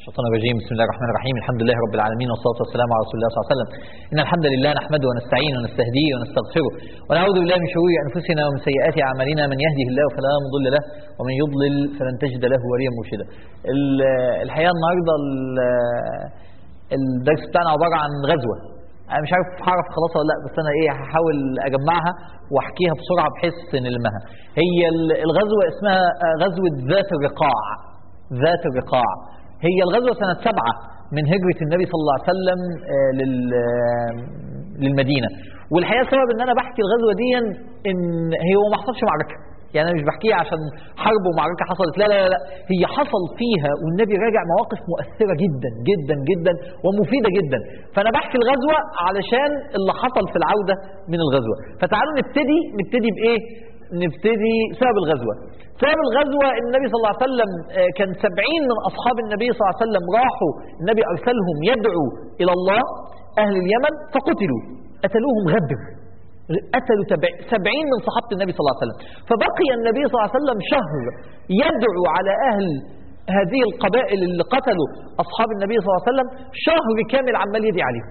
الشيطان الرجيم بسم الله الرحمن الرحيم الحمد لله رب العالمين والصلاة والسلام على رسول الله صلى الله عليه وسلم إن الحمد لله نحمده ونستعينه ونستهديه ونستغفره ونعوذ بالله من شرور أنفسنا ومن سيئات أعمالنا من يهده الله فلا مضل له ومن يضلل فلن تجد له وليا مرشدا ال- الحقيقة النهاردة ال- الدرس بتاعنا عبارة عن غزوة أنا مش عارف هعرف خلاص ولا لا بس أنا إيه هحاول أجمعها وأحكيها بسرعة بحيث نلمها هي ال- الغزوة اسمها غزوة ذات الرقاع ذات الرقاع هي الغزوة سنة سبعة من هجرة النبي صلى الله عليه وسلم آه، لل- آه، للمدينة والحقيقة سبب ان انا بحكي الغزوة دي ان هي هو ما حصلش معركة يعني انا مش بحكيها عشان حرب ومعركة حصلت لا لا لا, لا. هي حصل فيها والنبي راجع مواقف مؤثرة جدا جدا جدا ومفيدة جدا فانا بحكي الغزوة علشان اللي حصل في العودة من الغزوة فتعالوا نبتدي نبتدي بايه نبتدي سبب الغزوة سبب الغزوة إن النبي صلى الله عليه وسلم آه، كان سبعين من أصحاب النبي صلى الله عليه وسلم راحوا النبي أرسلهم يدعوا إلى الله أهل اليمن فقتلوا قتلوهم غدر قتلوا تبع- سبعين من صحابة النبي صلى الله عليه وسلم فبقي النبي صلى الله عليه وسلم شهر يدعو على أهل هذه القبائل اللي قتلوا أصحاب النبي صلى الله عليه وسلم شهر كامل عمال يدعي عليهم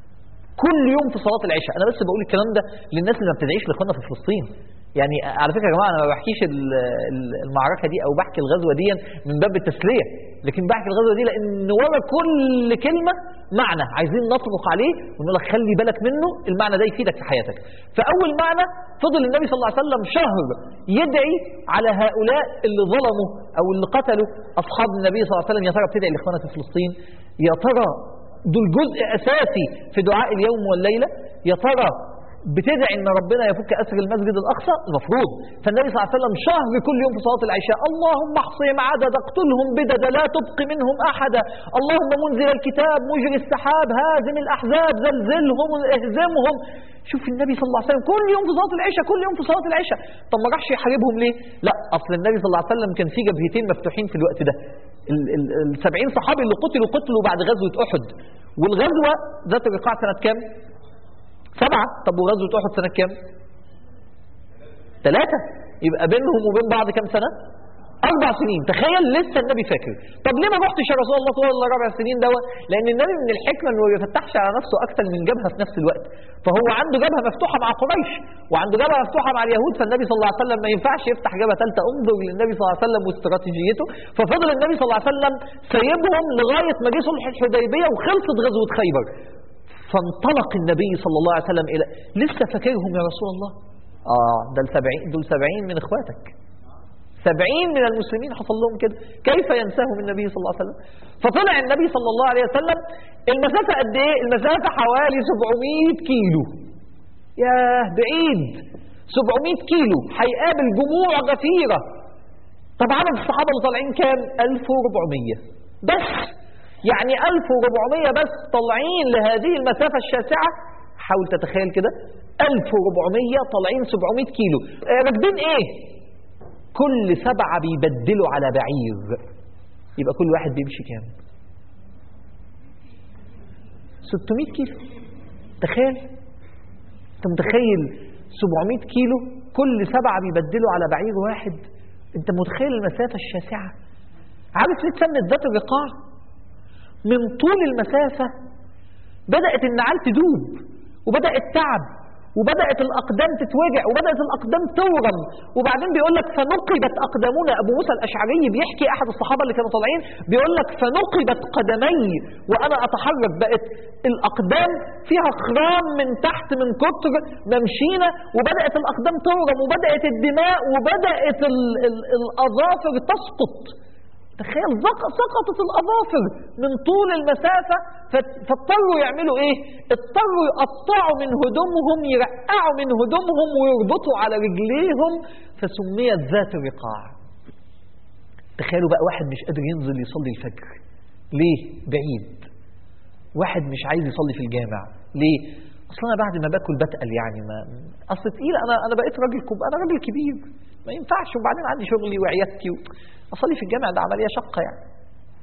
كل يوم في صلاه العشاء انا بس بقول الكلام ده للناس اللي ما بتدعيش لاخواننا في فلسطين يعني على فكره يا جماعه انا ما بحكيش ال- ال- المعركه دي او بحكي الغزوه دي من باب التسليه لكن بحكي الغزوه دي لان ورا كل كلمه معنى عايزين نطرق عليه ونقول لك خلي بالك منه المعنى ده يفيدك في حياتك فاول معنى فضل النبي صلى الله عليه وسلم شهر يدعي على هؤلاء اللي ظلموا او اللي قتلوا اصحاب النبي صلى الله عليه وسلم يا ترى بتدعي لاخواننا في فلسطين يا ترى دول جزء اساسي في دعاء اليوم والليله يا ترى بتدعي ان ربنا يفك اسر المسجد الاقصى المفروض فالنبي صلى الله عليه وسلم شهر كل يوم في صلاه العشاء اللهم احصهم عدد اقتلهم بددا لا تبق منهم احدا اللهم منزل الكتاب مجري السحاب هازم الاحزاب زلزلهم اهزمهم شوف النبي صلى الله عليه وسلم كل يوم في صلاه العشاء كل يوم في صلاه العشاء طب ما راحش يحاربهم ليه لا اصل النبي صلى الله عليه وسلم كان في جبهتين مفتوحين في الوقت ده ال- ال- السبعين صحابي اللي قتلوا قتلوا بعد غزوه احد والغزوه ذات الرقاع سنه كام سبعة طب وغزوة أحد سنة كام؟ ثلاثة يبقى بينهم وبين بعض كام سنة؟ أربع سنين تخيل لسه النبي فاكر طب ليه ما رحتش يا رسول الله طول الأربع سنين دوت لأن النبي من الحكمة إنه ما بيفتحش على نفسه أكتر من جبهة في نفس الوقت فهو عنده جبهة مفتوحة مع قريش وعنده جبهة مفتوحة مع اليهود فالنبي صلى الله عليه وسلم ما ينفعش يفتح جبهة ثالثة انظر للنبي صلى الله عليه وسلم واستراتيجيته ففضل النبي صلى الله عليه وسلم سايبهم لغاية ما جه صلح الحديبية وخلصت غزوة خيبر فانطلق النبي صلى الله عليه وسلم إلى لسه فاكرهم يا رسول الله آه ده السبعين دول سبعين من إخواتك سبعين من المسلمين حصل لهم كده كيف ينساهم النبي صلى الله عليه وسلم فطلع النبي صلى الله عليه وسلم المسافة قد ايه المسافة حوالي 700 كيلو ياه بعيد 700 كيلو هيقابل جموع غفيرة طب عدد الصحابة اللي طالعين كام 1400 بس يعني 1400 بس طالعين لهذه المسافة الشاسعة حاول تتخيل كده 1400 طالعين 700 كيلو آه، راكبين ايه كل سبعة بيبدلوا على بعير يبقى كل واحد بيمشي كام 600 كيلو تخيل انت متخيل 700 كيلو كل سبعة بيبدلوا على بعير واحد انت متخيل المسافة الشاسعة عارف ليه اتسمت ذات الرقاع من طول المسافة بدأت النعال تدوب وبدأ التعب وبدأت الأقدام تتوجع وبدأت الأقدام تورم وبعدين بيقول لك فنقبت أقدامنا أبو موسى الأشعري بيحكي أحد الصحابة اللي كانوا طالعين بيقول لك فنقبت قدمي وأنا أتحرك بقت الأقدام فيها خرام من تحت من كتر ما مشينا وبدأت الأقدام تورم وبدأت الدماء وبدأت ال ال الأظافر تسقط تخيل زق- سقطت الأظافر من طول المسافة فت- فاضطروا يعملوا إيه؟ اضطروا يقطعوا من هدومهم يرقعوا من هدومهم ويربطوا على رجليهم فسميت ذات الرقاع تخيلوا بقى واحد مش قادر ينزل يصلي الفجر ليه؟ بعيد واحد مش عايز يصلي في الجامع ليه؟ اصل انا بعد ما باكل بتقل يعني ما اصل تقيل انا انا بقيت راجل كب انا راجل كبير ما ينفعش وبعدين عندي شغلي وعيادتي و... اصلي في الجامع ده عمليه شقه يعني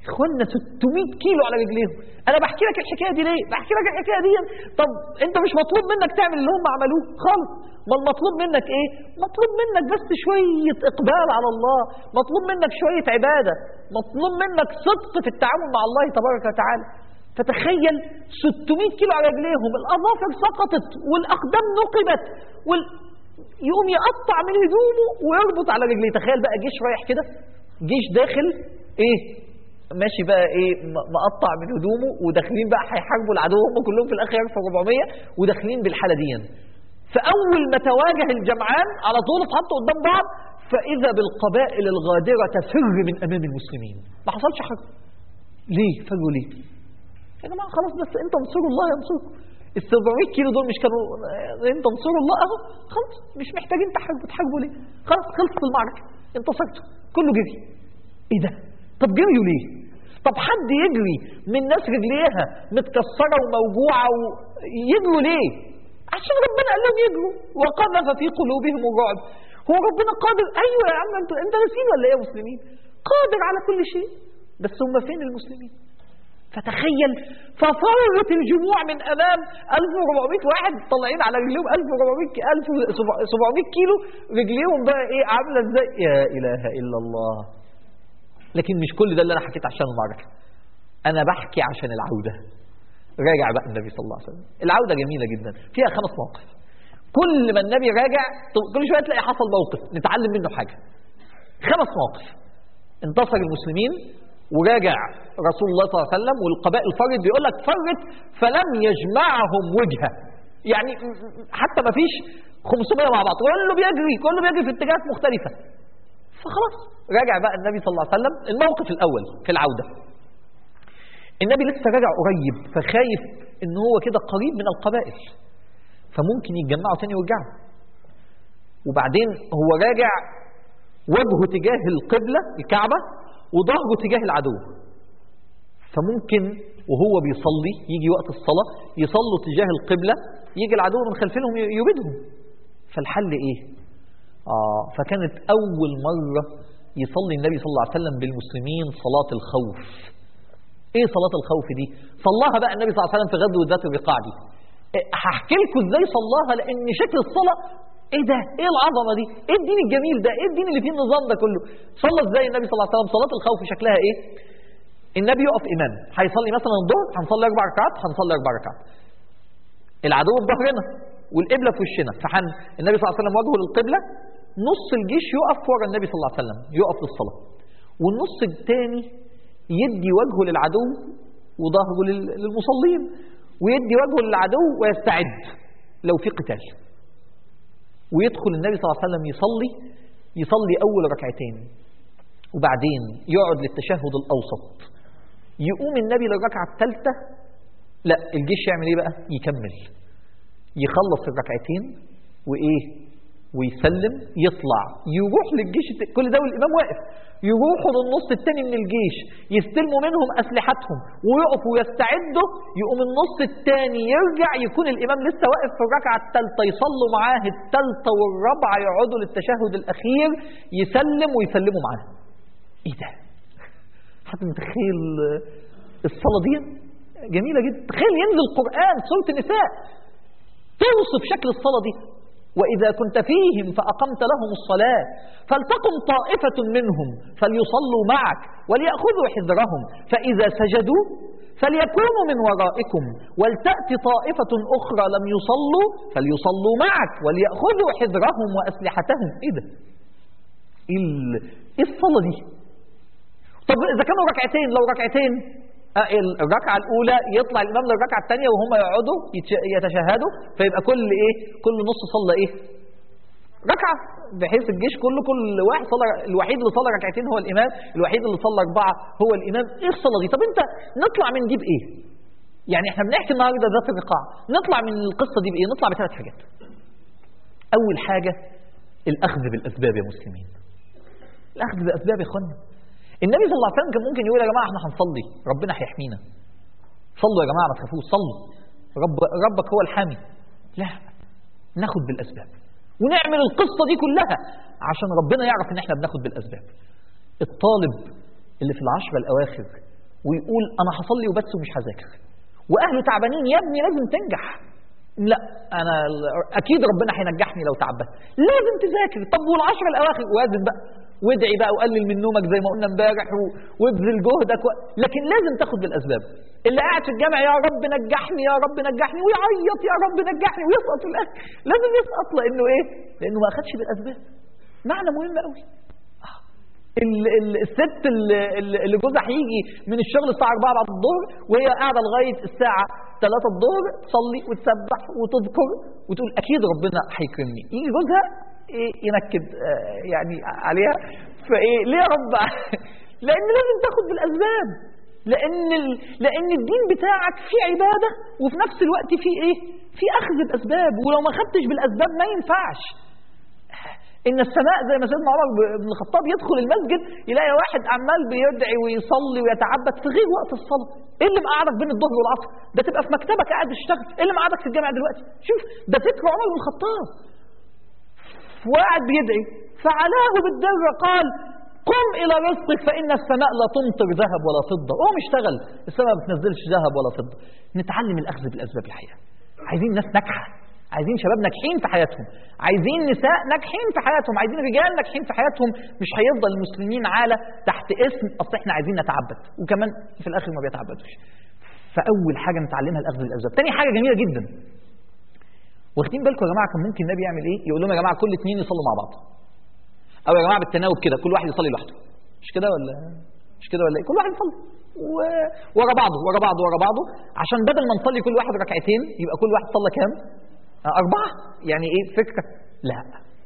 اخوانا 600 كيلو على رجليهم انا بحكي لك الحكايه دي ليه بحكي لك الحكايه دي طب انت مش مطلوب منك تعمل اللي هم عملوه خالص ما المطلوب منك ايه مطلوب منك بس شويه اقبال على الله مطلوب منك شويه عباده مطلوب منك صدق في التعامل مع الله تبارك وتعالى فتخيل 600 كيلو على رجليهم الاظافر سقطت والاقدام نقبت وال... يقوم يقطع من هدومه ويربط على رجليه تخيل بقى جيش رايح كده جيش داخل ايه ماشي بقى ايه م- مقطع من هدومه وداخلين بقى هيحاربوا العدو هم كلهم في الاخر يرفعوا 400 وداخلين بالحاله دي فاول ما تواجه الجمعان على طول اتحطوا قدام بعض فاذا بالقبائل الغادره تفر من امام المسلمين ما حصلش حاجه ليه فروا ليه يا جماعه خلاص بس انت انصروا الله ينصركم ال 700 كيلو دول مش كانوا آه، انت انصروا الله اهو خلاص مش محتاجين تحاربوا تحاربوا ليه خلاص خلصت المعركه انتصرتوا كله جري ايه ده طب جريوا ليه طب حد يجري من ناس رجليها متكسره وموجوعه ويجروا ليه عشان ربنا قال لهم يجروا وقذف في قلوبهم الرعب هو ربنا قادر ايوه يا عم انت انت ناسين ولا ايه يا مسلمين قادر على كل شيء بس هم فين المسلمين فتخيل ففرت الجموع من امام 1400 واحد طالعين على رجليهم 1400 ك- 1700 كيلو رجليهم بقى ايه عامله ازاي يا اله الا الله لكن مش كل ده اللي انا حكيت عشان المعركه انا بحكي عشان العوده راجع بقى النبي صلى الله عليه وسلم العوده جميله جدا فيها خمس مواقف كل ما النبي راجع كل شويه تلاقي حصل موقف نتعلم منه حاجه خمس مواقف انتصر المسلمين وراجع رسول الله صلى الله عليه وسلم والقبائل فرت بيقول لك فرت فلم يجمعهم وجهه يعني م- م- حتى ما فيش 500 مع بعض كله بيجري كله بيجري في اتجاهات مختلفه فخلاص راجع بقى النبي صلى الله عليه وسلم الموقف الاول في العوده النبي لسه راجع قريب فخايف ان هو كده قريب من القبائل فممكن يتجمعوا تاني ويرجعوا وبعدين هو راجع وجهه تجاه القبلة الكعبة وظهره تجاه العدو فممكن وهو بيصلي يجي وقت الصلاة يصلوا تجاه القبلة يجي العدو من خلفهم يبيدهم فالحل ايه آه فكانت أول مرة يصلي النبي صلى الله عليه وسلم بالمسلمين صلاة الخوف ايه صلاة الخوف دي صلاها بقى النبي صلى الله عليه وسلم في غزوة ذات الرقاع دي إيه، هحكي لكم ازاي صلاها لان شكل الصلاة ايه ده ايه العظمة دي ايه الدين الجميل ده ايه الدين اللي فيه النظام ده كله صلى ازاي النبي صلى الله عليه وسلم صلاة الخوف شكلها ايه النبي يقف امام هيصلي مثلا الظهر هنصلي اربع ركعات هنصلي اربع ركعات العدو في ظهرنا والقبله في وشنا فحن النبي صلى الله عليه وسلم وجهه للقبله نص الجيش يقف ورا النبي صلى الله عليه وسلم يقف للصلاه والنص الثاني يدي وجهه للعدو وظهره لل- للمصلين ويدي وجهه للعدو ويستعد لو في قتال ويدخل النبي صلى الله عليه وسلم يصلي يصلي اول ركعتين وبعدين يقعد للتشهد الاوسط يقوم النبي للركعه الثالثه لا الجيش يعمل ايه بقى يكمل يخلص الركعتين وايه ويسلم يطلع يروح للجيش الت- كل ده والامام واقف يروحوا للنص الثاني من الجيش يستلموا منهم اسلحتهم ويقفوا ويستعدوا يقوم النص الثاني يرجع يكون الامام لسه واقف في الركعه الثالثه يصلوا معاه الثالثه والرابعه يقعدوا للتشهد الاخير يسلم ويسلموا معاه ايه ده حد متخيل الصلاه دي جميله جدا تخيل ينزل قران سوره النساء توصف شكل الصلاه دي واذا كنت فيهم فاقمت لهم الصلاه فلتقم طائفه منهم فليصلوا معك ولياخذوا حذرهم فاذا سجدوا فليكونوا من ورائكم ولتات طائفه اخرى لم يصلوا فليصلوا معك ولياخذوا حذرهم واسلحتهم ايه ده ايه ال- إيه الصلاه دي طب اذا كانوا ركعتين لو ركعتين آه، الركعه الاولى يطلع الامام للركعه الثانيه وهم يقعدوا يتش- يتشهدوا فيبقى كل ايه كل نص صلى ايه ركعه بحيث الجيش كله كل واحد صلى الوحيد اللي صلى ركعتين هو الامام الوحيد اللي صلى اربعه هو الامام ايه الصلاه دي طب انت نطلع من دي بايه يعني احنا بنحكي النهارده ذات الرقاع نطلع من القصه دي بايه نطلع بثلاث حاجات اول حاجه الاخذ بالاسباب يا مسلمين الاخذ بالاسباب يا اخوانا النبي صلى الله عليه وسلم كان ممكن يقول يا جماعه احنا هنصلي ربنا هيحمينا صلوا يا جماعه ما تخافوش صلوا رب ربك هو الحامي لا ناخد بالاسباب ونعمل القصه دي كلها عشان ربنا يعرف ان احنا بناخد بالاسباب الطالب اللي في العشرة الاواخر ويقول انا هصلي وبس ومش هذاكر واهله تعبانين يا ابني لازم تنجح لا انا اكيد ربنا هينجحني لو تعبت لازم تذاكر طب والعشر الاواخر وازن بقى وادعي بقى وقلل من نومك زي ما قلنا امبارح و- وابذل جهدك و... لكن لازم تاخد بالاسباب اللي قاعد في الجامع يا رب نجحني يا رب نجحني ويعيط يا رب نجحني ويسقط في الاخر لازم يسقط لانه ايه؟ لانه ما اخدش بالاسباب معنى مهم قوي ال- ال- الست اللي, اللي جوزها هيجي من الشغل الساعه 4 بعد الظهر وهي قاعده لغايه الساعه 3 الظهر تصلي وتسبح وتذكر وتقول اكيد ربنا هيكرمني يجي جوزها إيه ينكد آه، يعني عليها فايه ليه يا رب لان لازم تاخد بالاسباب لان ال... لان الدين بتاعك فيه عباده وفي نفس الوقت فيه ايه في اخذ باسباب ولو ما خدتش بالاسباب ما ينفعش ان السماء زي ما سيدنا عمر بن الخطاب يدخل المسجد يلاقي واحد عمال بيدعي ويصلي ويتعبد في غير وقت الصلاه ايه اللي مقعدك بين الظهر والعصر ده تبقى في مكتبك قاعد تشتغل ايه اللي مقعدك في الجامع دلوقتي شوف ده فكر عمر بن الخطاب وقاعد بيدعي فعلاه بالدر قال قم الى رزقك فان السماء لا تمطر ذهب ولا فضه قوم اشتغل السماء ما بتنزلش ذهب ولا فضه نتعلم الاخذ بالاسباب الحقيقه عايزين ناس ناجحه عايزين شباب ناجحين في حياتهم عايزين نساء ناجحين في حياتهم عايزين رجال ناجحين في حياتهم مش هيفضل المسلمين عالة تحت اسم اصل احنا عايزين نتعبد وكمان في الاخر ما بيتعبدوش فاول حاجه نتعلمها الاخذ بالاسباب تاني حاجه جميله جدا واخدين بالكم يا جماعه كان ممكن النبي يعمل ايه يقول لهم يا جماعه كل اتنين يصلوا مع بعض او يا جماعه بالتناوب كده كل واحد يصلي لوحده مش كده ولا مش كده ولا ايه كل واحد يصلي و... ورا بعضه ورا بعضه ورا بعضه عشان بدل ما نصلي كل واحد ركعتين يبقى كل واحد صلى كام آه، أربعة يعني إيه فكرة لا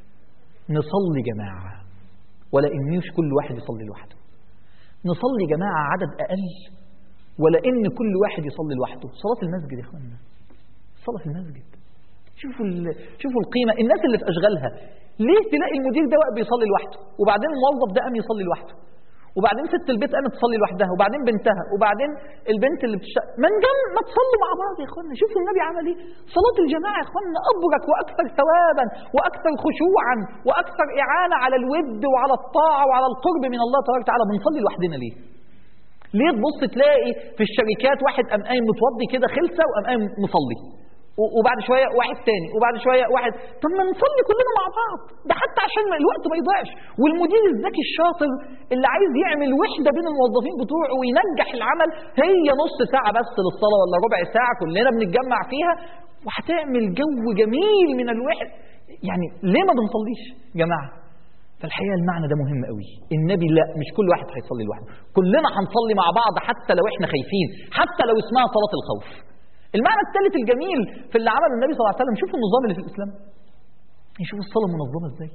نصلي جماعة ولا إنيش كل واحد يصلي لوحده نصلي جماعة عدد أقل ولا إن كل واحد يصلي لوحده صلاة المسجد يا إخوانا صلاة المسجد شوفوا ال- شوفوا القيمة الناس اللي في أشغالها ليه تلاقي المدير ده واقف بيصلي لوحده وبعدين الموظف ده قام يصلي لوحده وبعدين ست البيت قامت تصلي لوحدها وبعدين بنتها وبعدين البنت اللي بتشتغل من جنب ما تصلوا مع بعض يا اخوانا شوفوا النبي عمل ايه صلاة الجماعة يا اخوانا ابرك واكثر ثوابا واكثر خشوعا واكثر اعانة على الود وعلى الطاعة وعلى القرب من الله تبارك وتعالى بنصلي لوحدنا ليه ليه تبص تلاقي في الشركات واحد قام قايم متوضي كده خلسه وقام قايم مصلي و- وبعد شويه واحد تاني وبعد شويه واحد طب ما نصلي كلنا مع بعض ده حتى عشان ما- الوقت ما يضيعش والمدير الذكي الشاطر اللي عايز يعمل وحده بين الموظفين بتوعه وينجح العمل هي نص ساعه بس للصلاه ولا ربع ساعه كلنا بنتجمع فيها وهتعمل جو جميل من الوحد يعني ليه ما بنصليش يا جماعه فالحقيقه المعنى ده مهم قوي النبي لا مش كل واحد هيصلي لوحده كلنا هنصلي مع بعض حتى لو احنا خايفين حتى لو اسمها صلاه الخوف المعنى الثالث الجميل في اللي عمله النبي صلى الله عليه وسلم شوفوا النظام اللي في الاسلام يشوفوا الصلاه منظمه ازاي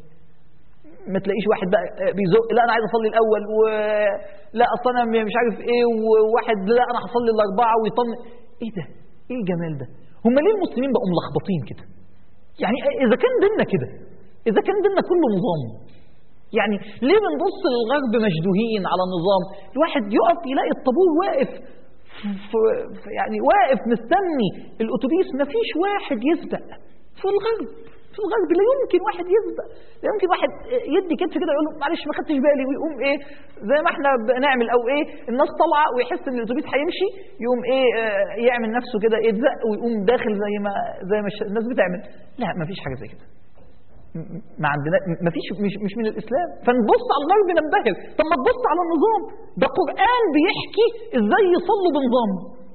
ما تلاقيش واحد بقى بيزق لا انا عايز اصلي الاول و لا اصل انا مش عارف ايه وواحد لا انا هصلي الاربعه ويطمن ايه ده ايه الجمال ده هم ليه المسلمين بقوا ملخبطين كده يعني اذا كان ديننا كده اذا كان ديننا كله نظام يعني ليه بنبص للغرب مشدوهين على النظام الواحد يقف يلاقي الطابور واقف في- في- يعني واقف مستني الاتوبيس مفيش واحد يسبق في الغرب في الغرب لا يمكن واحد يسبق لا يمكن واحد يدي كتف كده يقول له معلش ما خدتش بالي ويقوم ايه زي ما احنا بنعمل او ايه الناس طالعه ويحس ان الاتوبيس هيمشي يقوم ايه آه، يعمل نفسه كده يتزق ويقوم داخل زي ما زي ما الش- الناس بتعمل لا ما فيش حاجه زي كده ما عندنا ما فيش مش مش من الاسلام فنبص على الغرب ننبهر طب ما تبص على النظام ده قران بيحكي ازاي يصلوا بنظام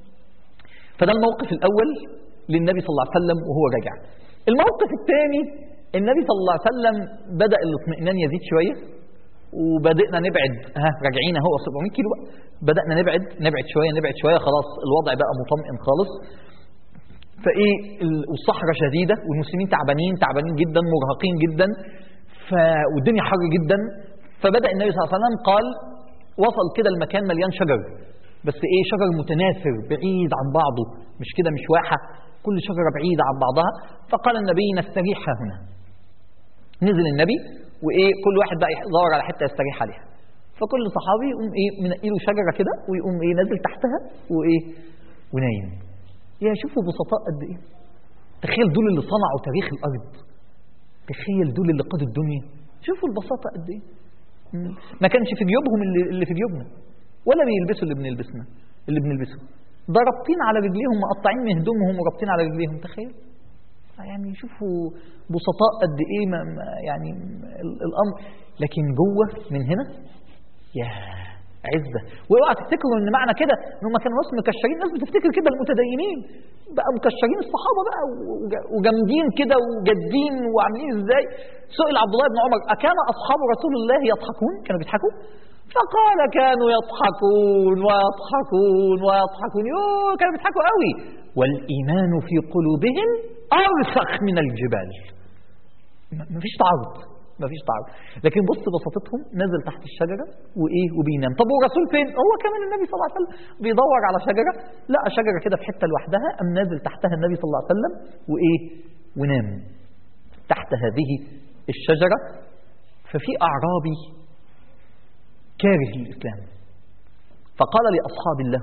فده الموقف الاول للنبي صلى الله عليه وسلم وهو راجع الموقف الثاني النبي صلى الله عليه وسلم بدا الاطمئنان يزيد شويه وبدأنا نبعد ها راجعين اهو 700 كيلو بقى. بدأنا نبعد نبعد شويه نبعد شويه خلاص الوضع بقى مطمئن خالص فايه ال- والصحراء شديده والمسلمين تعبانين تعبانين جدا مرهقين جدا ف والدنيا حر جدا فبدا النبي صلى الله عليه وسلم قال وصل كده المكان مليان شجر بس ايه شجر متناثر بعيد عن بعضه مش كده مش واحه كل شجره بعيده عن بعضها فقال النبي نستريح ها هنا نزل النبي وايه كل واحد بقى يدور على حته يستريح عليها فكل صحابي يقوم ايه منقي له شجره كده ويقوم ايه نازل تحتها وايه ونايم يا شوفوا بسطاء قد ايه تخيل دول اللي صنعوا تاريخ الارض تخيل دول اللي قادوا الدنيا شوفوا البساطه قد ايه مم. ما كانش في جيوبهم اللي, اللي في جيوبنا ولا بيلبسوا اللي بنلبسنا اللي بنلبسه ده رابطين على رجليهم مقطعين من هدومهم ورابطين على رجليهم تخيل يعني شوفوا بسطاء قد ايه ما ما يعني ال- الامر لكن جوه من هنا يا عزة واوعى تفتكروا ان معنى كده ان هم كانوا ناس مكشرين ناس بتفتكر كده المتدينين بقى مكشرين الصحابه بقى وج- وجامدين كده وجادين وعاملين ازاي سئل عبد الله بن عمر اكان اصحاب رسول الله يضحكون كانوا بيضحكوا فقال كانوا يضحكون ويضحكون ويضحكون يوه كانوا بيضحكوا قوي والايمان في قلوبهم ارسخ من الجبال م- مفيش تعارض مفيش تعارض لكن بص بساطتهم نزل تحت الشجره وايه وبينام طب والرسول فين هو كمان النبي صلى الله عليه وسلم بيدور على شجره لقى شجره كده في حته لوحدها قام نازل تحتها النبي صلى الله عليه وسلم وايه ونام تحت هذه الشجره ففي اعرابي كاره للاسلام فقال لاصحاب له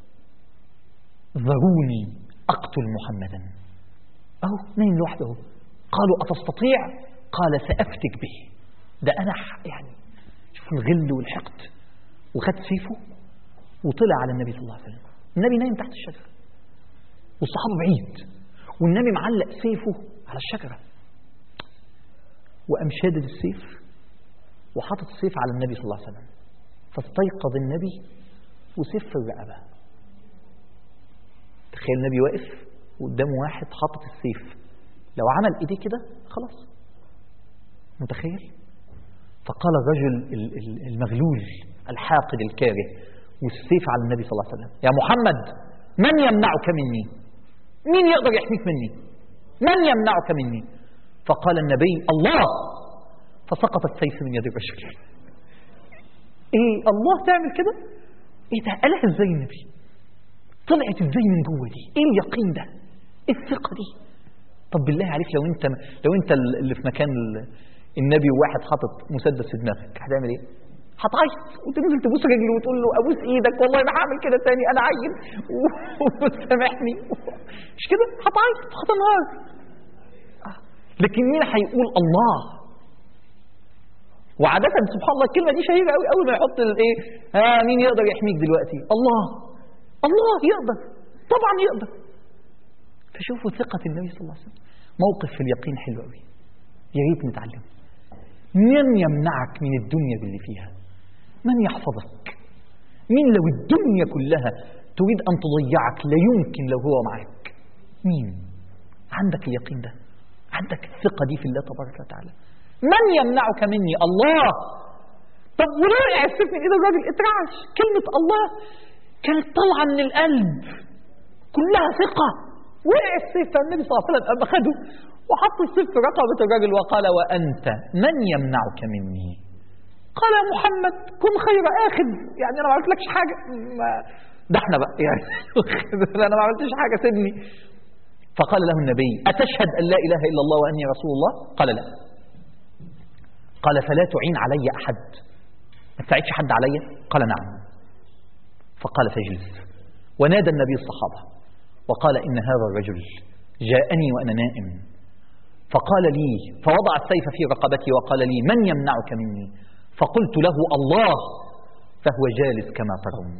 ذروني اقتل محمدا اهو نايم لوحده اهو قالوا أتستطيع قال سأفتك به ده أنا ح- يعني شوف الغل والحقد وخد سيفه وطلع على النبي صلى الله عليه وسلم النبي نايم تحت الشجرة والصحابة بعيد والنبي معلق سيفه على الشجرة وقام شادد السيف وحاطط السيف على النبي صلى الله عليه وسلم فاستيقظ النبي وسيف في الرقبة تخيل النبي واقف وقدامه واحد حاطط السيف لو عمل ايديه كده خلاص متخيل فقال الرجل ال- ال- المغلول الحاقد الكاره والسيف على النبي صلى الله عليه وسلم يا محمد من يمنعك مني مين يقدر يحميك مني من يمنعك مني فقال النبي الله فسقط السيف من يد الرجل ايه الله تعمل كده ايه ده قالها ازاي النبي طلعت ازاي من جوه دي ايه اليقين ده ايه الثقه دي طب بالله عليك لو انت لو انت اللي في مكان ال- النبي وواحد حاطط مسدس في دماغك هتعمل ايه؟ هتعيط وتنزل تبوس رجله وتقول له ابوس ايدك والله ما هعمل كده تاني انا عيل وسامحني مش كده؟ هتعيط هتنهار آه. لكن مين هيقول الله؟ وعادة سبحان الله الكلمة دي شهيرة قوي أول ما يحط الإيه؟ ها مين يقدر يحميك دلوقتي؟ الله الله يقدر طبعا يقدر فشوفوا ثقة النبي صلى الله عليه وسلم موقف في اليقين حلو قوي يا ريت نتعلم من يمنعك من الدنيا باللي فيها من يحفظك مين لو الدنيا كلها تريد أن تضيعك لا يمكن لو هو معك مين عندك اليقين ده عندك الثقة دي في الله تبارك وتعالى من يمنعك مني الله طب وليه وقع السيف من ايد الراجل اترعش كلمة الله كانت طالعة من القلب كلها ثقة وقع السيف فالنبي صلى الله عليه وسلم قام أخده وحط السيف في رقبة الراجل وقال وأنت من يمنعك مني قال يا محمد كن خير آخذ يعني أنا ما عملتلكش حاجة ما ده احنا بقى يعني أنا ما عملتش حاجة سيبني فقال له النبي أتشهد أن لا إله إلا الله وأني رسول الله قال لا قال فلا تعين علي أحد ما تساعدش حد علي قال نعم فقال فاجلس ونادى النبي الصحابة وقال إن هذا الرجل جاءني وأنا نائم فقال لي فوضع السيف في رقبتي وقال لي من يمنعك مني فقلت له الله فهو جالس كما ترون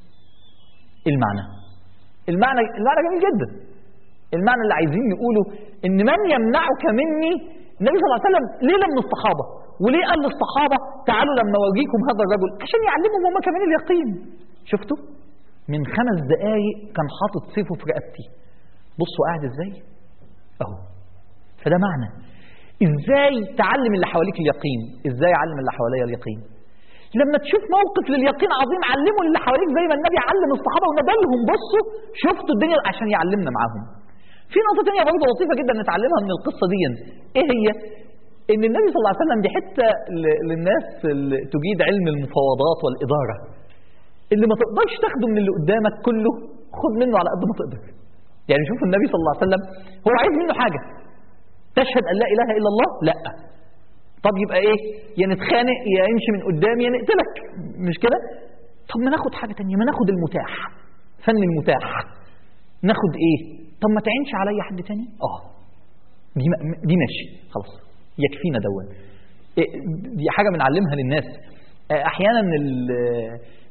المعنى المعنى المعنى جميل جدا المعنى اللي عايزين يقولوا ان من يمنعك مني النبي صلى الله عليه وسلم ليه لم الصحابه وليه قال للصحابه تعالوا لما اوريكم هذا الرجل عشان يعلمهم هم كمان اليقين شفتوا من خمس دقايق كان حاطط سيفه في رقبتي بصوا قاعد ازاي اهو فده معنى ازاي تعلم اللي حواليك اليقين ازاي اعلم اللي حواليا اليقين لما تشوف موقف لليقين عظيم علموا اللي حواليك زي ما النبي علم الصحابه وندلهم بصوا شفتوا الدنيا عشان يعلمنا معاهم في نقطه ثانيه برضه لطيفه جدا نتعلمها من القصه دي ايه هي ان النبي صلى الله عليه وسلم دي حته ل- للناس اللي تجيد علم المفاوضات والاداره اللي ما تقدرش تاخده من اللي قدامك كله خد منه على قد ما تقدر يعني شوف النبي صلى الله عليه وسلم هو عايز منه حاجه تشهد ان لا اله الا الله لا طب يبقى ايه يا نتخانق يا يمشي من قدامي يا نقتلك مش كده طب ما ناخد حاجه تانية ما ناخد المتاح فن المتاح ناخد ايه طب ما تعينش عليا حد تاني اه دي م- دي ماشي خلاص يكفينا دون إيه، دي حاجه بنعلمها للناس آه، احيانا ال-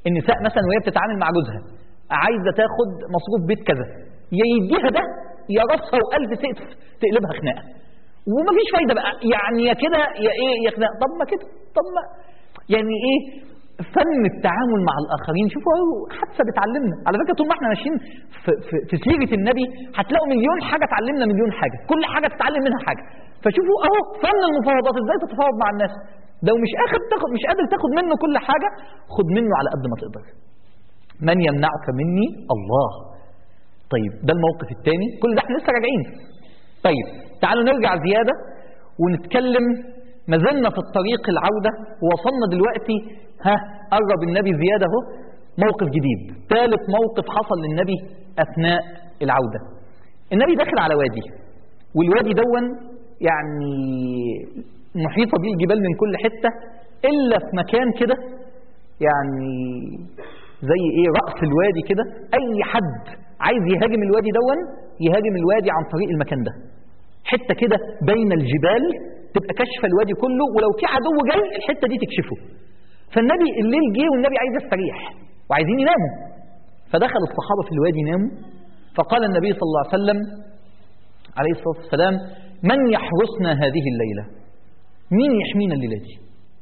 النساء مثلا وهي بتتعامل مع جوزها عايزه تاخد مصروف بيت كذا يا يديها ده يا راسها وقلب تقف تقلبها خناقه ومفيش فايده بقى يعني يا كده يا ايه يا خناقه طب ما كده طب ما يعني ايه فن التعامل مع الاخرين شوفوا اهو حادثه بتعلمنا على فكره طول ما احنا ماشيين في, في, في سيره النبي هتلاقوا مليون حاجه تعلمنا مليون حاجه كل حاجه تتعلم منها حاجه فشوفوا اهو فن المفاوضات ازاي تتفاوض مع الناس لو مش اخد تاخد مش قادر تاخد منه كل حاجه خد منه على قد ما تقدر من يمنعك مني الله طيب ده الموقف الثاني كل ده احنا لسه راجعين طيب تعالوا نرجع زياده ونتكلم ما زلنا في الطريق العوده ووصلنا دلوقتي ها قرب النبي زياده اهو موقف جديد ثالث موقف حصل للنبي اثناء العوده النبي داخل على وادي والوادي دون يعني محيطه بيه الجبال من كل حته الا في مكان كده يعني زي ايه راس الوادي كده اي حد عايز يهاجم الوادي دون يهاجم الوادي عن طريق المكان ده حته كده بين الجبال تبقى كشف الوادي كله ولو في عدو جاي الحته دي تكشفه فالنبي الليل جه والنبي عايز يستريح وعايزين يناموا فدخل الصحابه في الوادي ناموا فقال النبي صلى الله عليه وسلم عليه الصلاه والسلام من يحرسنا هذه الليله مين يحمينا الليله دي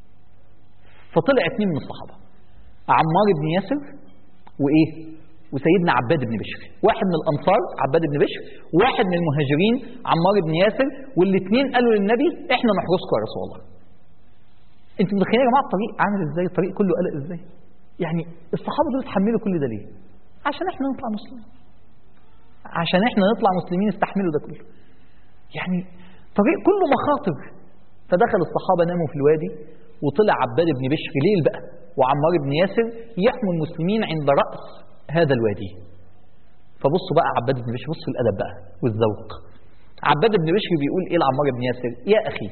فطلع اثنين من الصحابه عمار بن ياسر وايه وسيدنا عباد بن بشر واحد من الانصار عباد بن بشر واحد من المهاجرين عمار بن ياسر والاثنين قالوا للنبي احنا نحرسكم يا رسول الله انتوا متخيلين يا جماعه الطريق عامل ازاي الطريق كله قلق ازاي يعني الصحابه دول اتحملوا كل ده ليه عشان احنا نطلع مسلمين عشان احنا نطلع مسلمين استحملوا ده كله يعني طريق كله مخاطر فدخل الصحابه ناموا في الوادي وطلع عباد بن بشر ليل بقى وعمار بن ياسر يحموا المسلمين عند راس هذا الوادي فبصوا بقى عباد بن بشر بصوا الادب بقى والذوق عباد بن بشر بيقول ايه لعمار بن ياسر يا اخي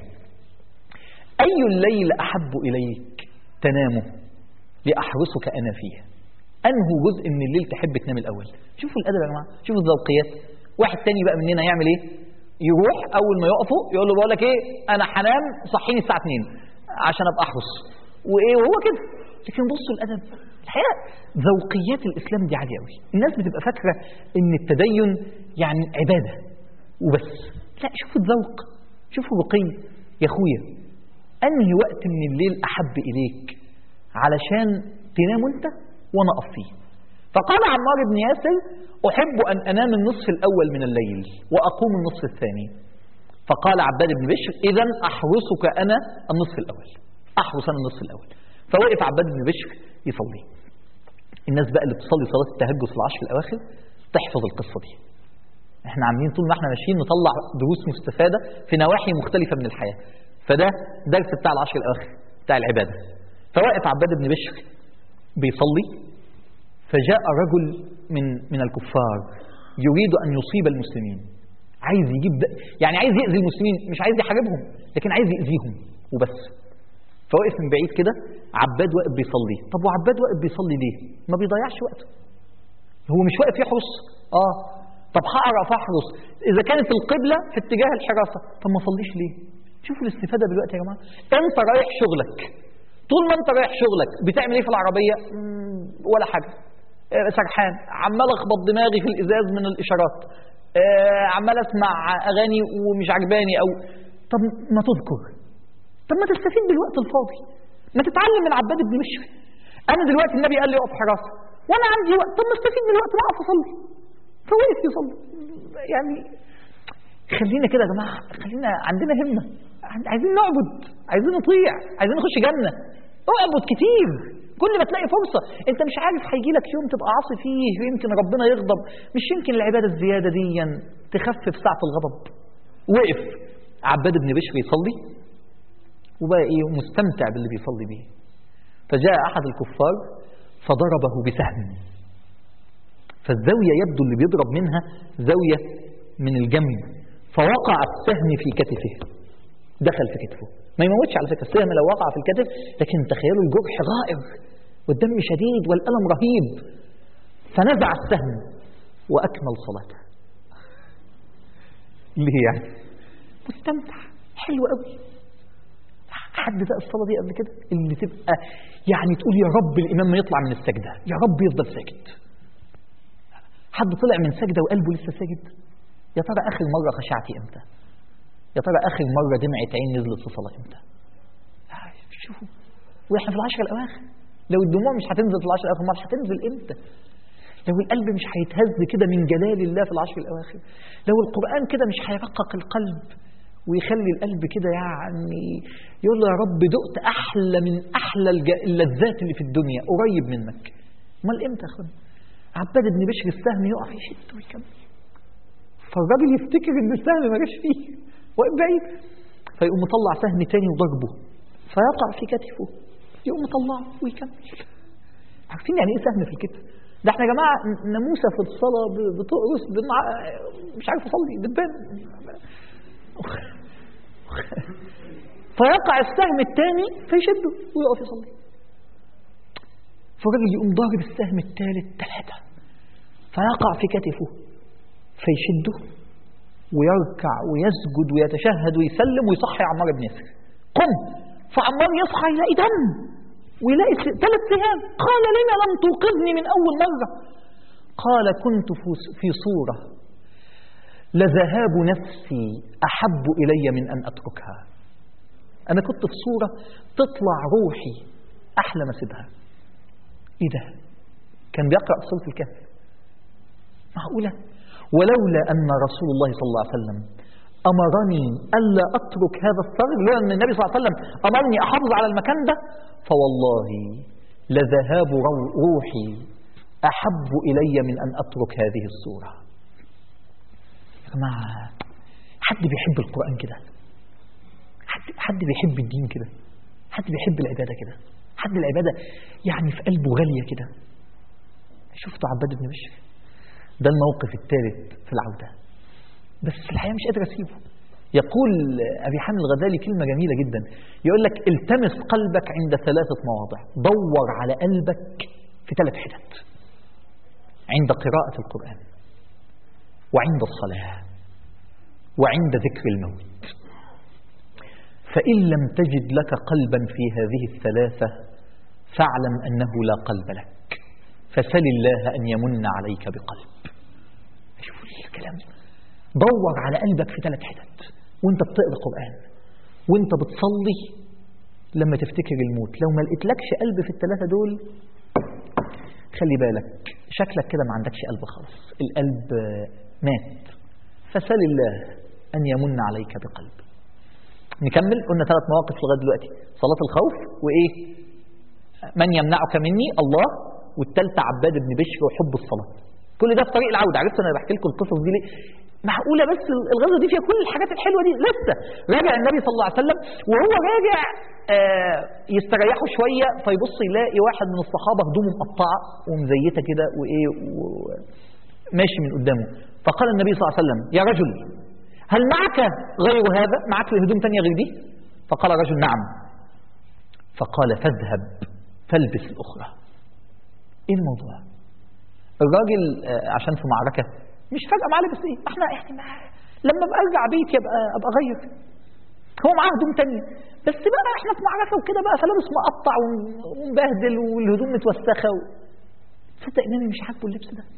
اي الليل احب اليك تنامه لاحرسك انا فيه انه جزء من الليل تحب تنام الاول شوفوا الادب يا جماعه شوفوا الذوقيات واحد تاني بقى مننا يعمل ايه يروح اول ما يقفوا يقول له بقول لك ايه انا هنام صحيني الساعه 2 عشان ابقى احرس وايه وهو كده لكن بصوا الادب الحقيقه ذوقيات الاسلام دي عاليه قوي الناس بتبقى فاكره ان التدين يعني عباده وبس لا شوفوا الذوق شوفوا رقي يا اخويا انهي وقت من الليل احب اليك علشان تنام انت وانا اقف فيه فقال عمار بن ياسر احب ان انام النصف الاول من الليل واقوم النصف الثاني فقال عباد بن بشر اذا احرسك انا النصف الاول احرس انا النصف الاول فوقف عباد بن بشر يصلي الناس بقى اللي بتصلي صلاه التهجد في العشر الاواخر تحفظ القصه دي احنا عاملين طول ما احنا ماشيين نطلع دروس مستفاده في نواحي مختلفه من الحياه فده درس بتاع العشر الاواخر بتاع العباده فواقف عباد بن بشر بيصلي فجاء رجل من من الكفار يريد ان يصيب المسلمين عايز يجيب ده يعني عايز يأذي المسلمين مش عايز يحاربهم لكن عايز يأذيهم وبس فوقف من بعيد كده عباد واقف بيصلي طب وعباد واقف بيصلي ليه ما بيضيعش وقته هو مش واقف يحرس اه طب هعرف احرس اذا كانت القبله في اتجاه الحراسه طب ما اصليش ليه شوفوا الاستفاده دلوقتي يا جماعه انت رايح شغلك طول ما انت رايح شغلك بتعمل ايه في العربيه مم، ولا حاجه آه، سرحان عمال اخبط دماغي في الازاز من الاشارات آه، عمال اسمع اغاني ومش عجباني او طب ما تذكر طب ما تستفيد بالوقت الفاضي ما تتعلم من عباد بن بشر انا دلوقتي النبي قال لي اقف حراسه وانا عندي وقت طب ما استفيد من الوقت ما اقف اصلي فوقف يصلي يعني خلينا كده يا جماعه خلينا عندنا همه عايزين نعبد عايزين نطيع عايزين نخش جنه اعبد كتير كل ما تلاقي فرصة انت مش عارف هيجي لك يوم تبقى عاصي فيه يمكن ربنا يغضب مش يمكن العبادة الزيادة دي تخفف ساعة الغضب وقف عباد بن بشر يصلي وبقى ايه مستمتع باللي بيصلي بيه فجاء احد الكفار فضربه بسهم فالزاوية يبدو اللي بيضرب منها زاوية من الجنب فوقع السهم في كتفه دخل في كتفه ما يموتش على فكرة السهم لو وقع في الكتف لكن تخيلوا الجرح غائر والدم شديد والألم رهيب فنزع السهم وأكمل صلاته ليه يعني مستمتع حلو قوي حد ده الصلاة دي قبل كده اللي تبقى يعني تقول يا رب الإمام ما يطلع من السجدة يا رب يفضل ساجد حد طلع من سجدة وقلبه لسه ساجد يا ترى آخر مرة خشعتي إمتى يا ترى آخر مرة دمعة عين نزلت في صلاة إمتى شوفوا وإحنا في العشر الأواخر لو الدموع مش هتنزل في العشر الأواخر امال هتنزل إمتى لو القلب مش هيتهز كده من جلال الله في العشر الأواخر لو القرآن كده مش هيرقق القلب ويخلي القلب كده يعني يقول له يا رب دقت أحلى من أحلى اللذات اللي في الدنيا قريب منك امال إمتى يا أخوان عباد بن بشر السهم يقع يشد ويكمل فالراجل يفتكر ان السهم ما جاش فيه واقف بعيد فيقوم مطلع سهم تاني وضربه فيقع في كتفه يقوم مطلعه ويكمل عارفين يعني ايه سهم في الكتف ده احنا يا جماعه ناموسه في الصلاه بتقرص مش عارف اصلي بتبان فيقع السهم الثاني فيشده ويقف يصلي فالراجل يقوم ضارب السهم الثالث ثلاثه فيقع في كتفه فيشده ويركع ويسجد ويتشهد ويسلم ويصحي عمار بن ياسر قم فعمار يصحى يلاقي دم ويلاقي ثلاث سهام قال لما لم توقظني من أول مرة قال كنت في صورة لذهاب نفسي أحب إلي من أن أتركها أنا كنت في صورة تطلع روحي أحلى ما سيبها إيه ده كان بيقرأ سورة الكهف معقولة ولولا أن رسول الله صلى الله عليه وسلم أمرني ألا أترك هذا الثغر لولا أن النبي صلى الله عليه وسلم أمرني أحافظ على المكان ده فوالله لذهاب روحي أحب إلي من أن أترك هذه الصورة يا جماعة حد بيحب القرآن كده حد, حد بيحب الدين كده حد بيحب العبادة كده حد العبادة يعني في قلبه غالية كده شفتوا عباد بن بشر ده الموقف الثالث في العودة بس الحقيقة مش قادر أسيبه يقول أبي حامد الغزالي كلمة جميلة جدا يقول لك التمس قلبك عند ثلاثة مواضع دور على قلبك في ثلاث حتت عند قراءة القرآن وعند الصلاة وعند ذكر الموت فإن لم تجد لك قلبا في هذه الثلاثة فاعلم أنه لا قلب لك فسل الله أن يمن عليك بقلب شوف الكلام دور على قلبك في ثلاث حتت وانت بتقرا قرآن وانت بتصلي لما تفتكر الموت لو ما لقيتلكش قلب في الثلاثة دول خلي بالك شكلك كده ما عندكش قلب خالص القلب مات فسل الله أن يمن عليك بقلب نكمل قلنا ثلاث مواقف لغايه دلوقتي صلاة الخوف وإيه من يمنعك مني الله والثالثة عباد بن بشر وحب الصلاة كل ده في طريق العودة عرفت أنا بحكي لكم القصص دي ليه معقولة بس الغزوة دي فيها كل الحاجات الحلوة دي لسه راجع النبي صلى الله عليه وسلم وهو راجع آه يستريحوا شوية فيبص يلاقي واحد من الصحابة هدومه مقطعة ومزيتة كده وإيه ماشي من قدامه فقال النبي صلى الله عليه وسلم يا رجل هل معك غير هذا معك هدوم تانية غير دي فقال رجل نعم فقال فاذهب فالبس الأخرى ايه الموضوع الراجل عشان في معركة مش فارقة معاه لبس ايه احنا يعني ما لما ابقى ارجع بيتي ابقى ابقى اغير هو معاه هدوم تانية بس بقى احنا في معركة وكده بقى فلابس مقطع ومبهدل والهدوم متوسخة و... تصدق ان انا مش عاجبه اللبس ده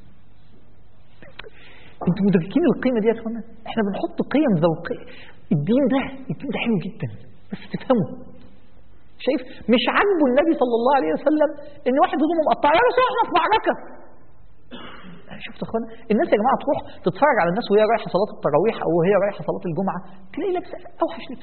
انتوا مدركين القيمة دي يا اخوانا احنا بنحط قيم ذوقية الدين ده الدين ده حلو جدا بس تفهمه شايف مش عاجبه النبي صلى الله عليه وسلم ان واحد هدومه مقطعه يا رسول احنا في معركه شفت اخوانا الناس يا جماعه تروح تتفرج على الناس وهي رايحه صلاه التراويح او وهي رايحه صلاه الجمعه تلاقي لابسه اوحش لبس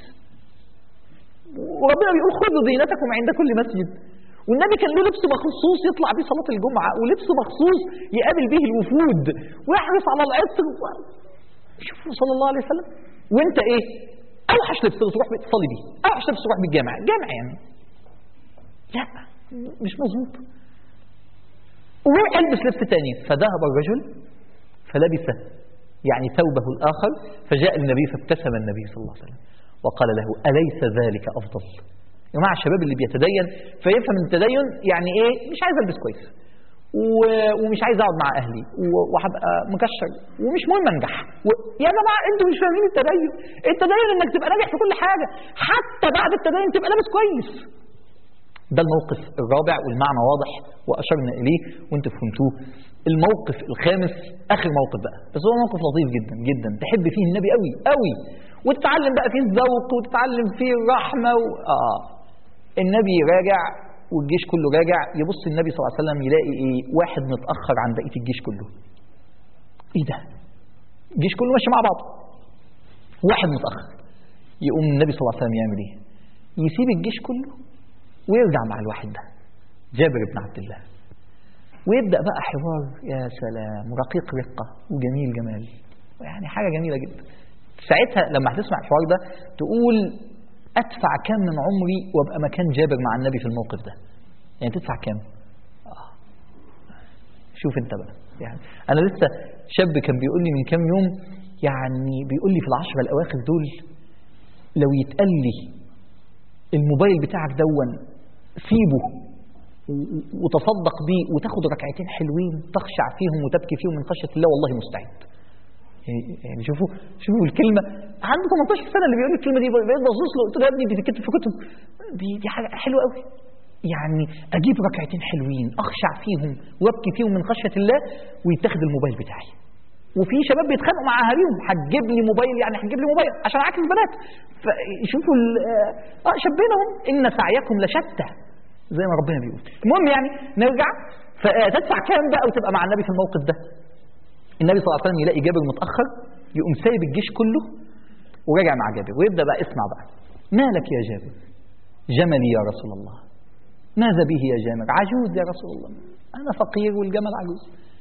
وربنا بيقول خذوا زينتكم عند كل مسجد والنبي كان له لبس مخصوص يطلع بيه صلاه الجمعه ولبس مخصوص يقابل به الوفود ويحرص على العطر شوفوا صلى الله عليه وسلم وانت ايه اوحش لبس تروح تصلي بيه اوحش لبس تروح بالجامع جامع يعني لا مش مظبوط وروح البس لبس تاني فذهب الرجل فلبس يعني ثوبه الآخر فجاء النبي فابتسم النبي صلى الله عليه وسلم وقال له أليس ذلك أفضل يا جماعة الشباب اللي بيتدين فيفهم التدين يعني إيه مش عايز ألبس كويس ومش عايز اقعد مع اهلي وهبقى مكشر ومش مهم انجح و... يا جماعه انتوا مش فاهمين التدين التدين انك تبقى ناجح في كل حاجه حتى بعد التدين تبقى لابس كويس ده الموقف الرابع والمعنى واضح واشرنا اليه وانتم فهمتوه الموقف الخامس اخر موقف بقى بس هو موقف لطيف جدا جدا تحب فيه النبي قوي قوي وتتعلم بقى فيه الذوق وتتعلم فيه الرحمه و... اه النبي راجع والجيش كله راجع يبص النبي صلى الله عليه وسلم يلاقي ايه واحد متاخر عن بقيه الجيش كله ايه ده الجيش كله ماشي مع بعض واحد متاخر يقوم النبي صلى الله عليه وسلم يعمل ايه يسيب الجيش كله ويرجع مع الواحد ده جابر بن عبد الله ويبدا بقى حوار يا سلام رقيق رقه وجميل جمال يعني حاجه جميله جدا ساعتها لما هتسمع الحوار ده تقول ادفع كام من عمري وابقى مكان جابر مع النبي في الموقف ده يعني تدفع كام آه. شوف انت بقى يعني انا لسه شاب كان بيقول لي من كام يوم يعني بيقول لي في العشرة الاواخر دول لو يتقال لي الموبايل بتاعك دون سيبه وتصدق بيه وتاخد ركعتين حلوين تخشع فيهم وتبكي فيهم من خشيه الله والله مستعد يعني شوفوا شوفوا الكلمه عنده 18 سنه اللي بيقول الكلمه دي بقيت باصص له قلت له يا ابني دي بتتكتب في كتب دي دي حاجه حلوه قوي يعني اجيب ركعتين حلوين اخشع فيهم وابكي فيهم من خشيه الله ويتاخد الموبايل بتاعي وفي شباب بيتخانقوا مع اهاليهم هتجيب لي موبايل يعني هتجيب لي موبايل عشان اعكس البنات فشوفوا اه شبينا هم ان سعيكم لشتى زي ما ربنا بيقول المهم يعني نرجع فتدفع كام بقى وتبقى مع النبي في الموقف ده النبي صلى الله عليه وسلم يلاقي جابر متاخر يقوم سايب الجيش كله وراجع مع جابر ويبدا بقى اسمع بقى مالك يا جابر جملي يا رسول الله ماذا به يا جابر عجوز يا رسول الله انا فقير والجمل عجوز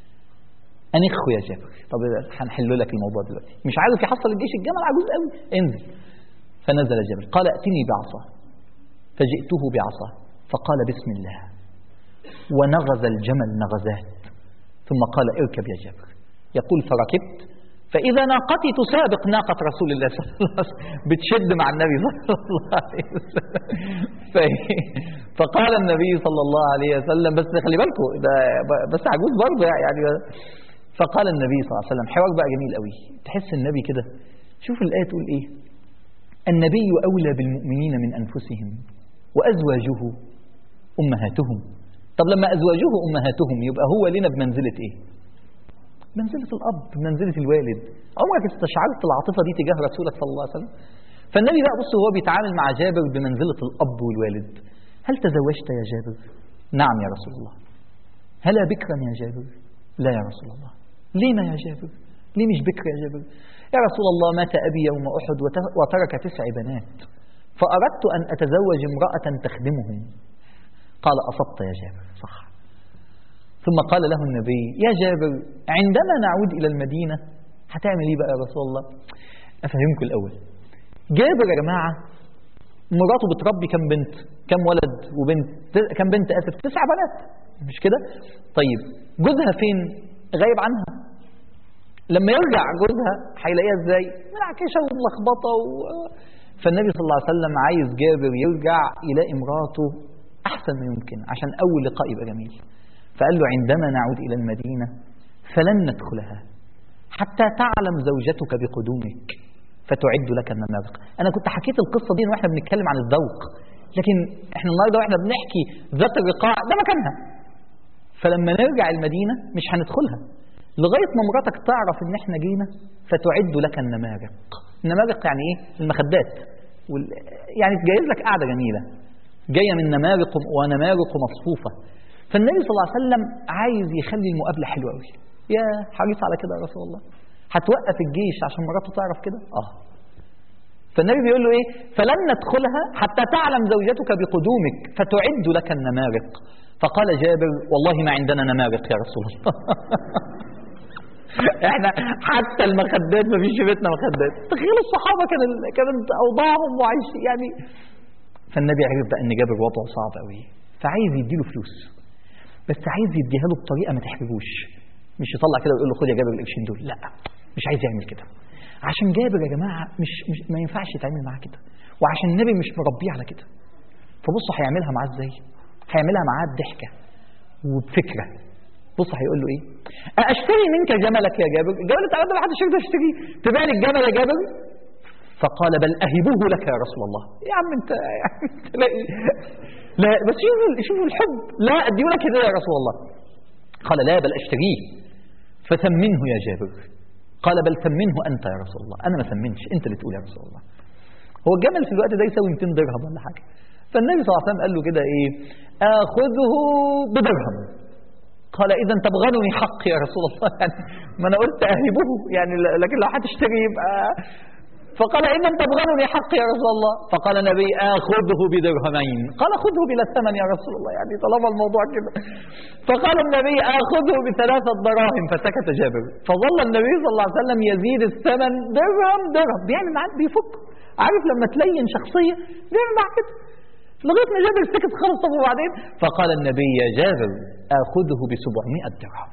انخ يا جابر طب هنحل لك الموضوع دلوقتي مش عارف يحصل الجيش الجمل عجوز قوي انزل فنزل جابر قال ائتني بعصا فجئته بعصا فقال بسم الله ونغز الجمل نغزات ثم قال اركب يا جابر يقول فركبت فإذا ناقتي تسابق ناقة رسول الله صلى الله عليه وسلم بتشد مع النبي صلى الله عليه وسلم فقال النبي صلى الله عليه وسلم بس خلي بالكم ده بس عجوز برضه يعني فقال النبي صلى الله عليه وسلم حوار بقى جميل قوي تحس النبي كده شوف الآية تقول إيه النبي أولى بالمؤمنين من أنفسهم وأزواجه أمهاتهم طب لما أزواجه أمهاتهم يبقى هو لنا بمنزلة إيه منزلة الأب بمنزلة الوالد عمرك استشعرت العاطفة دي تجاه رسولك صلى الله عليه وسلم فالنبي بقى بص هو بيتعامل مع جابر بمنزلة الأب والوالد هل تزوجت يا جابر نعم يا رسول الله هلا بكرا يا جابر لا يا رسول الله ليه ما يا جابر ليه مش بكر يا جابر يا رسول الله مات أبي يوم أحد وترك تسع بنات فأردت أن أتزوج امرأة تخدمهم قال أصبت يا جابر صح ثم قال له النبي يا جابر عندما نعود إلى المدينة هتعمل إيه بقى يا رسول الله أفهمكم الأول جابر يا جماعة مراته بتربي كم بنت كم ولد وبنت كم بنت آسف تسع بنات مش كده طيب جوزها فين غايب عنها لما يرجع جوزها هيلاقيها ازاي منعكشه وملخبطه و... فالنبي صلى الله عليه وسلم عايز جابر يرجع يلاقي مراته احسن ما يمكن عشان اول لقاء يبقى جميل فقال له عندما نعود الى المدينه فلن ندخلها حتى تعلم زوجتك بقدومك فتعد لك النماذج انا كنت حكيت القصه دي واحنا بنتكلم عن الذوق لكن احنا النهارده واحنا بنحكي ذات الرقاع ده مكانها فلما نرجع المدينه مش هندخلها لغايه ما مراتك تعرف ان احنا جينا فتعد لك النمارق النمارق يعني ايه المخدات وال... يعني تجهز لك قعده جميله جايه من نمارق ونمارق مصفوفه فالنبي صلى الله عليه وسلم عايز يخلي المقابله حلوه قوي يا حريص على كده يا رسول الله هتوقف الجيش عشان مراته تعرف كده اه فالنبي بيقول له ايه فلن ندخلها حتى تعلم زوجتك بقدومك فتعد لك النمارق فقال جابر والله ما عندنا نمارق يا رسول الله احنا حتى المخدات ما فيش في بيتنا مخدات تخيل الصحابه كان كانت اوضاعهم وعايش يعني فالنبي عرف بقى ان جابر وضعه صعب قوي فعايز يديله فلوس بس عايز يديها له بطريقه ما تحرجوش مش يطلع كده ويقول له خد يا جابر القرشين دول لا مش عايز يعمل كده عشان جابر يا جماعه مش, مش ما ينفعش يتعامل معاه كده وعشان النبي مش مربيه على كده فبصوا هيعملها معاه ازاي هيعملها معاه بضحكه وبفكره بص هيقول له ايه اشتري منك جملك يا جابر الجمل بتاع ده ما حدش يقدر يشتريه تبيع لي الجمل يا جابر فقال بل اهبه لك يا رسول الله يا عم انت يا عم انت لاقي لا بس شوفوا شوفوا الحب لا اديه لك هديه يا رسول الله قال لا بل اشتريه فثمنه يا جابر قال بل ثمنه انت يا رسول الله انا ما ثمنش انت اللي تقول يا رسول الله هو الجمل في الوقت ده يساوي 200 درهم ولا حاجه فالنبي صلى الله عليه وسلم قال له كده ايه اخذه بدرهم قال اذا تبغنني حق يا رسول الله يعني ما انا قلت اهبه يعني لكن لو هتشتري يبقى فقال إذا تبغنني حق يا رسول الله فقال النبي آخذه بدرهمين قال خذه بلا الثمن يا رسول الله يعني طالما الموضوع كده فقال النبي آخذه بثلاثة دراهم فسكت جابر فظل النبي صلى الله عليه وسلم يزيد الثمن درهم درهم بيعمل معاك بيفك عارف لما تلين شخصية بيعمل معاك كده لغايه ما جابر سكت خالص طب وبعدين فقال النبي يا جابر آخذه بسبعمائة درهم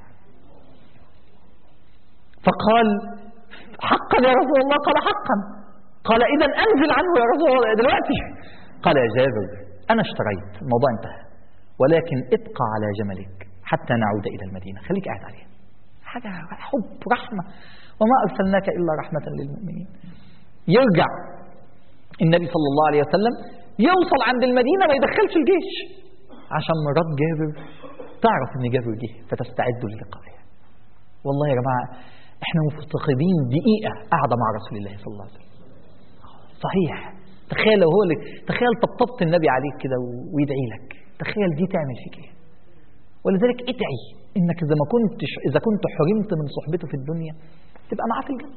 فقال حقا يا رسول الله قال حقا قال إذا أنزل عنه يا رسول الله دلوقتي قال يا جابر أنا اشتريت الموضوع انتهى ولكن ابقى على جملك حتى نعود إلى المدينة خليك قاعد عليه حاجة حب رحمة وما أرسلناك إلا رحمة للمؤمنين يرجع النبي صلى الله عليه وسلم يوصل عند المدينة ما يدخلش الجيش عشان مرات جابر تعرف ان جابر جه فتستعد للقائه والله يا جماعة احنا مفتقدين دقيقة قاعدة مع رسول الله صلى الله عليه وسلم صحيح تخيل لو هو اللي تخيل طبطبت النبي عليك كده ويدعي لك تخيل دي تعمل فيك ايه ولذلك ادعي انك اذا ما كنتش اذا كنت حرمت من صحبته في الدنيا تبقى معاه في الجنه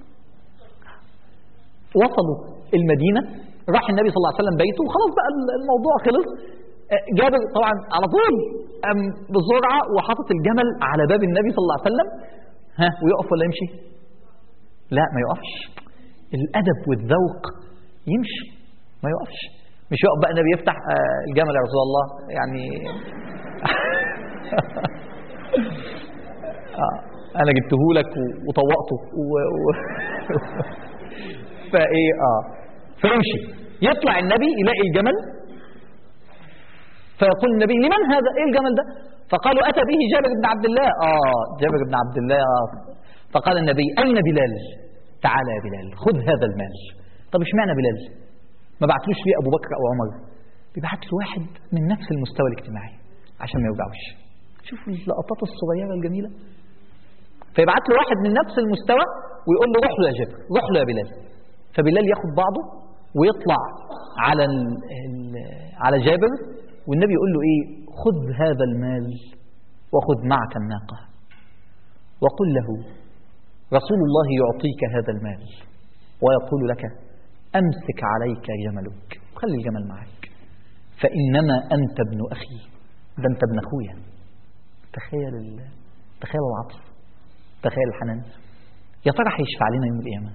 وصلوا المدينه راح النبي صلى الله عليه وسلم بيته وخلاص بقى الموضوع خلص جابر طبعا على طول قام بسرعه وحاطط الجمل على باب النبي صلى الله عليه وسلم ها ويقف ولا يمشي؟ لا ما يقفش الادب والذوق يمشي ما يقفش مش يقف بقى النبي يفتح آه الجمل يا رسول الله يعني آه انا جبته لك وطوقته و... و... فايه اه فيمشي يطلع النبي يلاقي الجمل فيقول النبي لمن هذا ايه الجمل ده فقالوا اتى به جابر بن عبد الله اه جابر بن عبد الله آه. فقال النبي اين بلال تعال يا بلال خذ هذا المال طب اشمعنى بلال ما بعتلوش ليه ابو بكر او عمر بيبعت له واحد من نفس المستوى الاجتماعي عشان ما يوجعوش شوفوا اللقطات الصغيره الجميله فيبعت له واحد من نفس المستوى ويقول له روح له يا جابر روح له يا بلال فبلال ياخد بعضه ويطلع على ال ال على جابر والنبي يقول له ايه خذ هذا المال وخذ معك الناقه وقل له رسول الله يعطيك هذا المال ويقول لك امسك عليك جملك خلي الجمل معك فانما انت ابن اخي ده انت ابن اخويا تخيل ال... تخيل العطف تخيل الحنان يا ترى هيشفع لنا يوم القيامه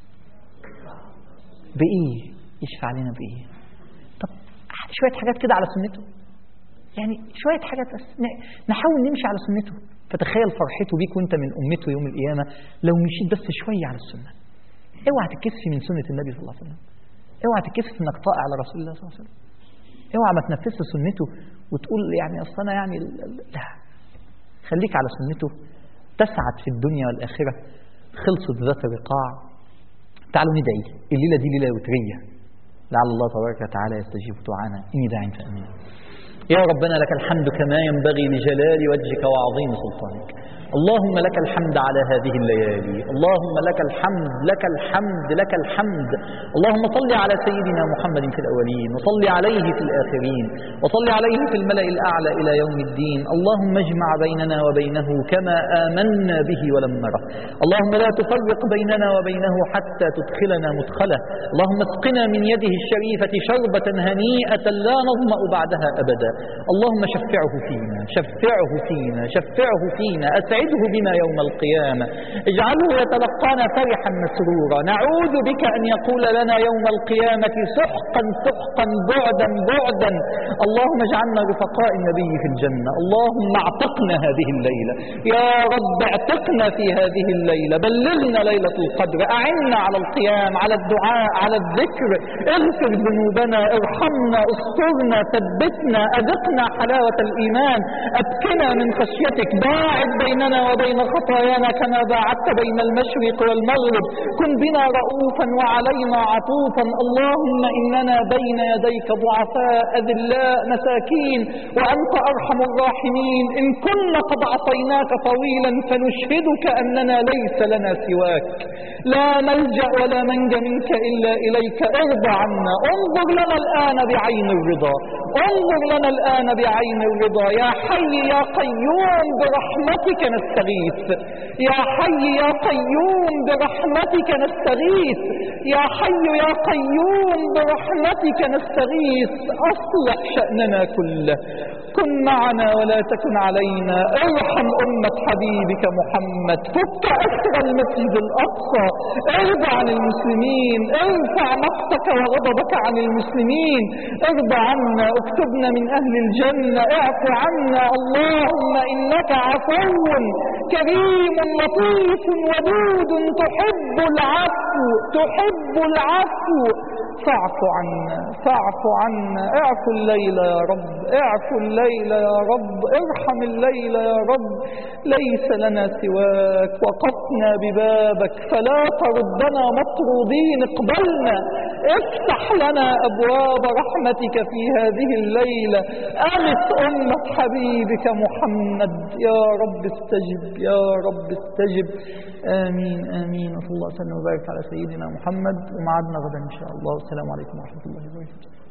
بايه يشفع لنا بايه طب شويه حاجات كده على سنته يعني شويه حاجات بس نحاول نمشي على سنته فتخيل فرحته بيك وانت من امته يوم القيامه لو مشيت بس شويه على السنه اوعى تتكسفي من سنه النبي صلى الله عليه وسلم اوعى تتكسف انك طائع على رسول الله صلى الله عليه وسلم اوعى ما تنفذش سنته وتقول يعني اصل انا يعني لا خليك على سنته تسعد في الدنيا والاخره خلصت ذات الرقاع تعالوا ندعي الليله دي ليله وتريه لعل الله تبارك وتعالى يستجيب دعانا اني داع فامين يا ربنا لك الحمد كما ينبغي لجلال وجهك وعظيم سلطانك اللهم لك الحمد على هذه الليالي اللهم لك الحمد لك الحمد لك الحمد اللهم صل على سيدنا محمد في الأولين وصل عليه في الآخرين وصل عليه في الملأ الأعلى إلى يوم الدين اللهم اجمع بيننا وبينه كما آمنا به ولم نره اللهم لا تفرق بيننا وبينه حتى تدخلنا مدخله اللهم اسقنا من يده الشريفة شربة هنيئة لا نظمأ بعدها أبدا اللهم شفعه فينا شفعه فينا شفعه فينا أسعده بنا يوم القيامة اجعله يتلقانا فرحا مسرورا نعوذ بك أن يقول لنا يوم القيامة سحقا سحقا بعدا بعدا اللهم اجعلنا رفقاء النبي في الجنة اللهم اعتقنا هذه الليلة يا رب اعتقنا في هذه الليلة بلغنا ليلة القدر أعنا على القيام على الدعاء على الذكر اغفر ذنوبنا ارحمنا استرنا ثبتنا أذقنا حلاوة الإيمان أبكنا من خشيتك باعد بيننا بيننا وبين خطايانا كما باعدت بين المشرق والمغرب كن بنا رؤوفا وعلينا عطوفا اللهم إننا بين يديك ضعفاء أذلاء مساكين وأنت أرحم الراحمين إن كنا قد عصيناك طويلا فنشهدك أننا ليس لنا سواك لا ملجأ ولا منجى منك إلا إليك ارضى عنا انظر لنا الآن بعين الرضا انظر لنا الآن بعين الرضا يا حي يا قيوم برحمتك نستغيث يا حي يا قيوم برحمتك نستغيث يا حي يا قيوم برحمتك نستغيث أصلح شأننا كله كن معنا ولا تكن علينا ارحم أمة حبيبك محمد فك أسر المسجد الأقصى ارضى عن المسلمين ارفع مقتك وغضبك عن المسلمين ارضى عنا اكتبنا من أهل الجنة اعف عنا اللهم إنك عفو كريم لطيف ودود تحب العفو تحب العفو فاعف عنا فاعف عنا اعف الليل يا رب اعف الليل يا رب ارحم الليل يا رب ليس لنا سواك وقفنا ببابك فلا تردنا مطرودين اقبلنا افتح لنا أبواب رحمتك في هذه الليلة أغث أمة حبيبك محمد يا رب استجب يا رب استجب آمين آمين وصلى الله وسلم وبارك على سيدنا محمد ومعدنا غدا إن شاء الله والسلام عليكم ورحمة الله وبركاته